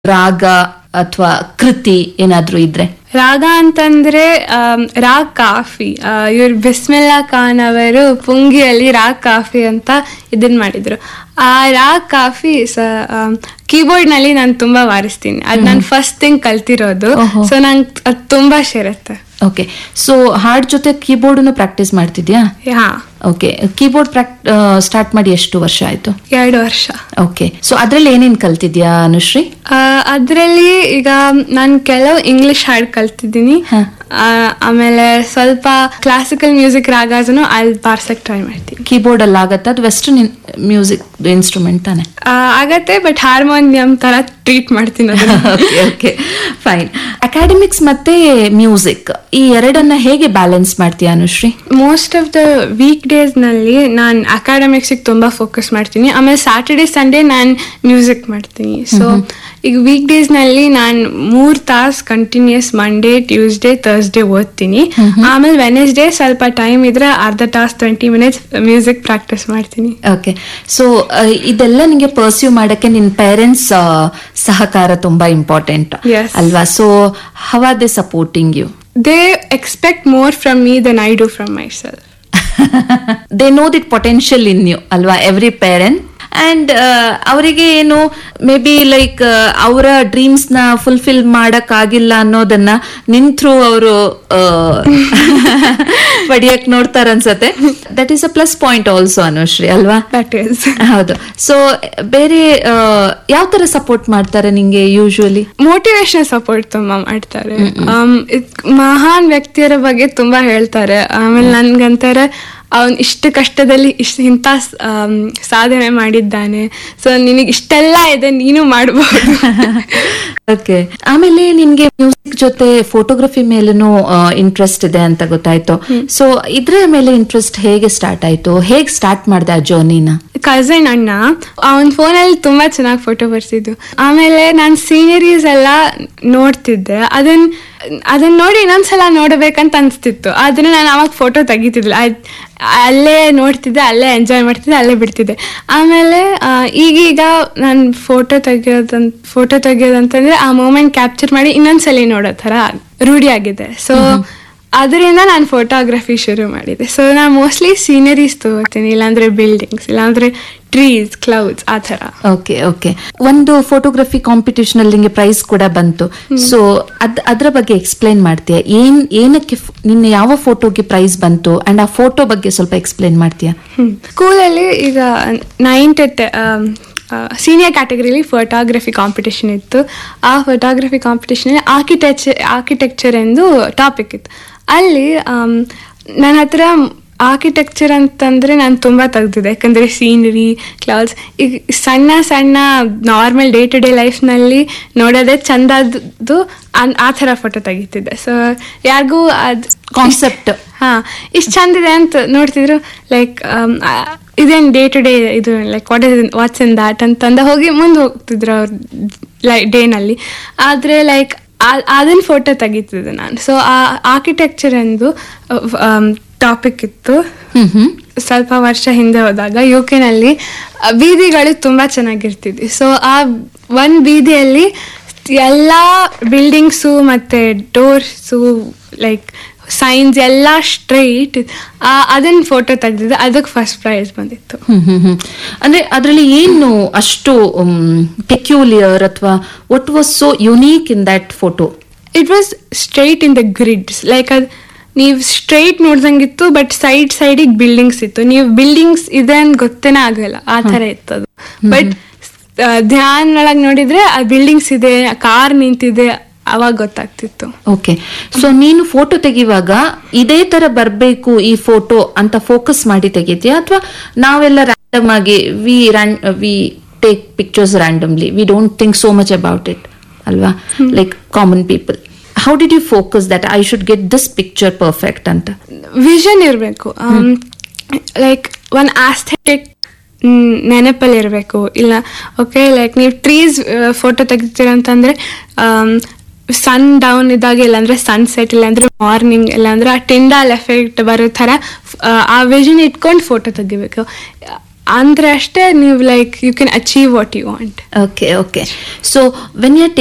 ರಾಗ ಅಥವಾ ಕೃತಿ ಏನಾದ್ರೂ ಇದ್ರೆ ರಾಗ ಅಂತಂದ್ರೆ ಆಮ್, ರಾಗ್ ಕಾಫಿ ಇವ್ರು ಬಿಸ್ಮಿಲ್ಲಾ ಖಾನ್ ಅವರು ಪುಂಗಿಯಲ್ಲಿ ರಾಗ್ ಕಾಫಿ ಅಂತ ಇದನ್ ಮಾಡಿದ್ರು ಆ ರಾಗ್ ಕಾಫಿ ಕೀಬೋರ್ಡ್ ನಲ್ಲಿ ನಾನು ತುಂಬಾ ವಾರಿಸ್ತೀನಿ ಅದ್ ನಾನು ಫಸ್ಟ್ ಥಿಂಗ್ ಕಲ್ತಿರೋದು ಓಹೋ. ಸೊ ನಂಗೆ ಅದು ತುಂಬಾ ಸೇರುತ್ತೆ ಓಕೆ ಸೊ ಹಾಡ್ ಜೊತೆ ಕೀಬೋರ್ಡ್ನು ಪ್ರಾಕ್ಟೀಸ್ ಮಾಡ್ತಿದ್ಯಾ ಹಾ ಓಕೆ ಕೀಬೋರ್ಡ್ ಪ್ರಾಕ್ ಸ್ಟಾರ್ಟ್ ಮಾಡಿ ಎಷ್ಟು ವರ್ಷ ಆಯ್ತು ಎರಡು ವರ್ಷ ಓಕೆ ಸೊ ಅದ್ರಲ್ಲಿ ಏನೇನ್ ಕಲ್ತಿದ್ಯಾ ಅನುಶ್ರೀ ಅದರಲ್ಲಿ ಈಗ ನಾನು ಕೆಲವು ಇಂಗ್ಲಿಷ್ ಹಾಡು ಕಲ್ತಿದ್ದೀನಿ ಹ. ಆ, ಆಮೇಲೆ ಸ್ವಲ್ಪ ಕ್ಲಾಸಿಕಲ್ ಮ್ಯೂಸಿಕ್ ರಾಗಾಸನು ಅಲ್ಲಿ ಬಾರ್ಸಕ್ ಟ್ರೈ ಮಾಡ್ತೀನಿ ಕೀಬೋರ್ಡ್ ಅಲ್ಲಿ ಆಗತ್ತ ಅದು ವೆಸ್ಟರ್ನ್ ಮ್ಯೂಸಿಕ್ ಇನ್ಸ್ಟ್ರೂಮೆಂಟ್ ತಾನೆ ಆ, ಆಗತ್ತೆ ಬಟ್ ಹಾರ್ಮೋನಿಯಂ ತರ ಟ್ರೀಟ್ ಮಾಡ್ತೀನಿ ಅದನ್ನ. ಓಕೆ ಓಕೆ ಫೈನ್ ಅಕಾಡೆಮಿಕ್ಸ್ ಮತ್ತೆ ಮ್ಯೂಸಿಕ್ ಈ ಎರಡನ್ನ ಹೇಗೆ ಬ್ಯಾಲೆನ್ಸ್ ಮಾಡ್ತೀಯಾ Anushree most of the week days ನಲ್ಲಿ ನಾನು ಅಕಾಡೆಮಿಕ್ಸಿಗೆ ತುಂಬಾ ಫೋಕಸ್ ಮಾಡ್ತೀನಿ ಆಮೇಲೆ ಸ್ಯಾಟರ್ಡೆ ಸಂಡೇ ನಾನು ಮ್ಯೂಸಿಕ್ ಮಾಡ್ತೀನಿ ಸೊ ಈಗ ವೀಕ್ ಡೇಸ್ ನಲ್ಲಿ ನಾನು ಮೂರ್ ತಾಸ್ ಕಂಟಿನ್ಯೂಸ್ ಮಂಡೇ ಟ್ಯೂಸ್ಡೇ ಥರ್ಸ್ಡೇ ಓದ್ತೀನಿ ಆಮೇಲೆ ವೆನೆಸ್ಡೇ ಸ್ವಲ್ಪ ಟೈಮ್ ಇದ್ರೆ ಅರ್ಧ ತಾಸ್ ಟ್ವೆಂಟಿ ಮಿನಿಟ್ಸ್ ಮ್ಯೂಸಿಕ್ ಪ್ರಾಕ್ಟೀಸ್ ಮಾಡ್ತೀನಿ ಓಕೆ ಸೊ ಇದೆಲ್ಲ ನಿಂಗೆ ಪರ್ಸ್ಯೂ ಮಾಡಕ್ಕೆ ನಿನ್ ಪೇರೆಂಟ್ಸ್ ಸಹಕಾರ ತುಂಬಾ ಇಂಪಾರ್ಟೆಂಟ್ Yes. ಅಲ್ವಾ so how are they supporting you they expect more from me than I do from myself they know that potential in you ಅಲ್ವಾ every parent and ಅವರಿಗೆ ಏನು ಮೇ ಬಿ ಲೈಕ್ ಅವರ dreams ನ fulfil ಮಾಡಕ್ ಆಗಿಲ್ಲ ಅನ್ನೋದನ್ನ ನಿನ್ through ಅವರು ಪಡಿಯಕ್ ನೋಡ್ತಾರ ಅನ್ಸತ್ತೆ that is a plus point also Anushree ಅಲ್ವಾ ದಟ್ ಈಸ್ ಹೌದು ಸೊ ಬೇರೆ ಯಾವ ತರ ಸಪೋರ್ಟ್ ಮಾಡ್ತಾರೆ ನಿಂಗೆ ಯೂಶುವಲಿ ಮೋಟಿವೇಶನ್ ಸಪೋರ್ಟ್ ತುಂಬಾ ಮಾಡ್ತಾರೆ ಆಮ್, ಇದ್- ಮಹಾನ್ ವ್ಯಕ್ತಿಯರ ಬಗ್ಗೆ ತುಂಬಾ ಹೇಳ್ತಾರೆ ಆಮೇಲೆ ನನ್ಗಂತಾರೆ ಅವನ್ ಇಷ್ಟು ಕಷ್ಟದಲ್ಲಿ ಇಷ್ಟು ಇಂಥ ಸ್- ಆಮ್, ಸಾಧನೆ ಮಾಡಿದ್ದಾನೆ ಸೊ ನಿನಗೆ ಇಷ್ಟೆಲ್ಲ ಇದೆ ನೀನು ಮಾಡಬಹುದು ಓಕೆ ಆಮೇಲೆ ನಿನ್ಗೆ ಮ್ಯೂಸಿಕ್ ಜೊತೆ ಫೋಟೋಗ್ರಫಿ ಮೇಲೂ ಇಂಟ್ರೆಸ್ಟ್ ಇದೆ ಅಂತ ಗೊತ್ತಾಯ್ತು ಸೊ ಇದ್ರ ಮೇಲೆ ಇಂಟ್ರೆಸ್ಟ್ ಹೇಗೆ ಸ್ಟಾರ್ಟ್ ಆಯ್ತು ಹೇಗೆ ಸ್ಟಾರ್ಟ್ ಮಾಡ್ದೆ ಆ ಜರ್ನಿನ ಕಸಿನ್ ಅಣ್ಣ ಅವನ ಫೋನಲ್ಲಿ ತುಂಬಾ ಚೆನ್ನಾಗಿ ಫೋಟೋ ಬರ್ತಿದ್ದು ಆಮೇಲೆ ನಾನು ಸೀನರೀಸ್ ಎಲ್ಲ ನೋಡ್ತಿದ್ದೆ ಅದನ್ನ ಅದನ್ನ ನೋಡಿ ಇನ್ನೊಂದ್ಸಲ ನೋಡಬೇಕಂತ ಅನ್ಸ್ತಿತ್ತು ಆದ್ರೆ ನಾನು ಅವಾಗ ಫೋಟೋ ತೆಗಿತಿದ್ದಿಲ್ಲ ಅದ್- ಅಲ್ಲೇ ನೋಡ್ತಿದ್ದೆ ಅಲ್ಲೇ ಎಂಜಾಯ್ ಮಾಡ್ತಿದ್ದೆ ಅಲ್ಲೇ ಬಿಡ್ತಿದ್ದೆ ಆಮೇಲೆ ಆ, ಈಗೀಗ ನಾನು ಫೋಟೋ ತೆಗಿಯೋದಂತ ಫೋಟೋ ತೆಗಿಯೋದಂತಂದ್ರೆ ಆ ಮೂಮೆಂಟ್ ಕ್ಯಾಪ್ಚರ್ ಮಾಡಿ ಇನ್ನೊಂದ್ಸಲಿ ನೋಡೋ ಥರ ರೂಢಿ ಆಗಿದೆ ಸೊ ಅದರಿಂದ ನಾನು ಫೋಟೋಗ್ರಫಿ ಶುರು ಮಾಡಿದೆ ಸೊ ನಾನು ಮೋಸ್ಟ್ಲಿ ಸೀನರೀಸ್ ತಗೋತೀನಿ ಇಲ್ಲಾಂದ್ರೆ ಬಿಲ್ಡಿಂಗ್ಸ್ ಇಲ್ಲಾಂದ್ರೆ ಟ್ರೀಸ್ ಕ್ಲೌಡ್ಸ್ ಆ ಥರ ಓಕೆ ಓಕೆ ಒಂದು ಫೋಟೋಗ್ರಫಿ ಕಾಂಪಿಟೇಷನ್ ಅಲ್ಲಿ ನಿಂಗೆ ಪ್ರೈಸ್ ಕೂಡ ಬಂತು ಸೊ ಅದ್ ಅದ್ರ ಬಗ್ಗೆ ಎಕ್ಸ್ಪ್ಲೈನ್ ಮಾಡ್ತೀಯಾ ಏನ್ ಏನಕ್ಕೆ ಫ್- ನಿನ್ನ ಯಾವ ಫೋಟೋಗೆ ಪ್ರೈಸ್ ಬಂತು ಅಂಡ್ ಆ ಫೋಟೋ ಬಗ್ಗೆ ಸ್ವಲ್ಪ ಎಕ್ಸ್ಪ್ಲೈನ್ ಮಾಡ್ತೀಯಾ ಸ್ಕೂಲಲ್ಲಿ ಈಗ ನೈನ್ತ್ ಸೀನಿಯರ್ ಕ್ಯಾಟಗರಿಲಿ ಫೋಟೋಗ್ರಫಿ ಕಾಂಪಿಟೇಷನ್ ಇತ್ತು ಆ ಫೋಟೋಗ್ರಫಿ ಕಾಂಪಿಟೇಷನಲ್ಲಿ ಆರ್ಕಿಟೆಕ್ಚರ್ ಆರ್ಕಿಟೆಕ್ಚರ್ ಎಂದು ಟಾಪಿಕ್ ಇತ್ತು ಅಲ್ಲಿ ನನ್ನ ಹತ್ರ ಆರ್ಕಿಟೆಕ್ಚರ್ ಅಂತಂದ್ರೆ ನಾನು ತುಂಬಾ ತೆಗ್ದಿದ್ದೆ ಯಾಕಂದ್ರೆ ಸೀನರಿ ಕ್ಲೌಡ್ಸ್ ಈಗ ಸಣ್ಣ ಸಣ್ಣ ನಾರ್ಮಲ್ ಡೇ ಟು ಡೇ ಲೈಫ್ನಲ್ಲಿ ನೋಡೋದೇ ಚಂದದ್ದು ಅನ್- ಆ ಥರ ಫೋಟೋ ತೆಗಿತಿದ್ದೆ ಸೊ ಯಾರಿಗೂ ಅದು ಕಾನ್ಸೆಪ್ಟ್ ಹಾ ಇಷ್ಟು ಚಂದಿದೆ ಅಂತ ನೋಡ್ತಿದ್ರು ಲೈಕ್ ಇದೇನ್ ಡೇ ಟು ಡೇ ಇದು like what is what's in that ಅಂತಂದ ಹೋಗಿ ಮುಂದೆ ಹೋಗ್ತಿದ್ರು ಅವ್ರ ಲೈ ಡೇನಲ್ಲಿ ಆದರೆ ಲೈಕ್ ಅದನ್ನ ಫೋಟೋ ತೆಗಿತಿದ್ದೆ ನಾನು ಸೊ ಆ ಆರ್ಕಿಟೆಕ್ಚರ್ ಎಂದು ಟಾಪಿಕ್ ಇತ್ತು ಹ್ಮ್ ಹ್ಮ್ ಸ್ವಲ್ಪ ವರ್ಷ ಹಿಂದೆ ಹೋದಾಗ ಯು ಕೆನಲ್ಲಿ ಬೀದಿಗಳು ತುಂಬ ಚೆನ್ನಾಗಿರ್ತಿದ್ವಿ ಸೊ ಆ ಒಂದು ಬೀದಿಯಲ್ಲಿ ಎಲ್ಲ ಬಿಲ್ಡಿಂಗ್ಸು ಮತ್ತು ಡೋರ್ಸು ಲೈಕ್ ಸೈನ್ಸ್ ಎಲ್ಲ ಸ್ಟ್ರೈಟ್ ಅದನ್ನ ಫೋಟೋ ತೆಗ್ದಿದ್ದೆ ಅದಕ್ಕೆ ಫಸ್ಟ್ ಪ್ರೈಸ್ ಬಂದಿತ್ತು ಹ್ಮ್ ಹ್ಮ್ ಹ್ಮ್ ಅಂದ್ರೆ ಅದ್ರಲ್ಲಿ ಏನು ಅಷ್ಟು ಪೆಕ್ಯೂಲಿಯರ್ ಅಥವಾ what was so unique in that photo it was straight in the grids like ಅದು ನೀವು ಸ್ಟ್ರೈಟ್ ನೋಡ್ದಂಗಿತ್ತು ಬಟ್ ಸೈಡ್ ಸೈಡಿಗೆ ಬಿಲ್ಡಿಂಗ್ಸ್ ಇತ್ತು ನೀವು ಬಿಲ್ಡಿಂಗ್ಸ್ ಇದೆ ಅಂತ ಗೊತ್ತೇನೆ ಆಗಲ್ಲ ಆ ಥರ ಇತ್ತು ಅದು ಬಟ್ ಧ್ಯಾನ್ ಒಳಗೆ ನೋಡಿದ್ರೆ ಆ ಬಿಲ್ಡಿಂಗ್ಸ್ ಇದೆ ಕಾರ್ ನಿಂತಿದೆ ಅವಾಗ ಗೊತ್ತಾಗ್ತಿತ್ತು ಓಕೆ ಸೊ ನೀನು ಫೋಟೋ ತೆಗಿವಾಗ ಇದೇ ತರ ಬರ್ಬೇಕು ಈ ಫೋಟೋ ಅಂತ ಫೋಕಸ್ ಮಾಡಿ ತೆಗಿತೀಯಾ ಅಥವಾ ನಾವೆಲ್ಲ ರ್ಯಾಂಡಮ್ ಆಗಿ we we take pictures randomly we don't think so much about it ಅಲ್ವಾ like common people how did you focus that I should get this picture perfect ಅಂತ ವಿಷನ್ ಇರಬೇಕು ಲೈಕ್ ಒನ್ ಆಸ್ಥೆಟಿಕ್ ನೆನಪಲ್ಲಿ ಇರಬೇಕು ಇಲ್ಲ okay like ನೀವು trees photo ತೆಗಿತೀರ ಅಂತಂದ್ರೆ sun down ಇದ್ದಾಗ ಇಲ್ಲಾಂದ್ರೆ ಸನ್ಸೆಟ್ ಇಲ್ಲಾಂದ್ರೆ ಮಾರ್ನಿಂಗ್ ಇಲ್ಲಾಂದ್ರೆ ಆ ಟಿಂಡಾಲ್ ಎಫೆಕ್ಟ್ ಬರೋ ಥರ ಆ ವಿಷನ್ ಇಟ್ಕೊಂಡು ಫೋಟೋ ತೆಗಿಬೇಕು ಅಂದ್ರೆ ಅಷ್ಟೇ ನೀವು like you can achieve what you want Okay, okay. So when you're